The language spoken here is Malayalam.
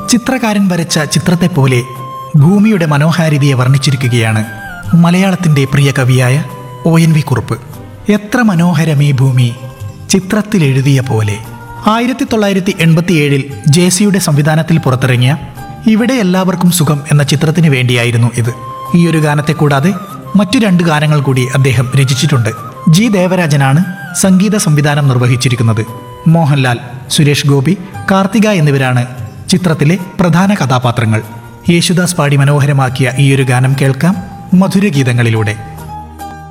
ചിത്രകാരൻ വരച്ച ചിത്രത്തെ പോലെ ഭൂമിയുടെ മനോഹാരിതയെ വർണ്ണിച്ചിരിക്കുകയാണ് മലയാളത്തിൻ്റെ പ്രിയ കവിയായ ഒ എൻ വി കുറുപ്പ് എത്ര മനോഹരമീ ഭൂമി ചിത്രത്തിൽ എഴുതിയ പോലെ ആയിരത്തി തൊള്ളായിരത്തി എൺപത്തിയേഴിൽ ജെ സിയുടെ സംവിധാനത്തിൽ പുറത്തിറങ്ങിയ ഇവിടെ എല്ലാവർക്കും സുഖം എന്ന ചിത്രത്തിന് വേണ്ടിയായിരുന്നു ഇത് ഈ ഒരു ഗാനത്തെ കൂടാതെ മറ്റു രണ്ട് ഗാനങ്ങൾ കൂടി അദ്ദേഹം രചിച്ചിട്ടുണ്ട് ജി ദേവരാജനാണ് സംഗീത സംവിധാനം നിർവഹിച്ചിരിക്കുന്നത് മോഹൻലാൽ സുരേഷ് ഗോപി കാർത്തിക എന്നിവരാണ് ചിത്രത്തിലെ പ്രധാന കഥാപാത്രങ്ങൾ യേശുദാസ് പാടി മനോഹരമാക്കിയ ഈ ഒരു ഗാനം കേൾക്കാം മധുരഗീതങ്ങളിലൂടെ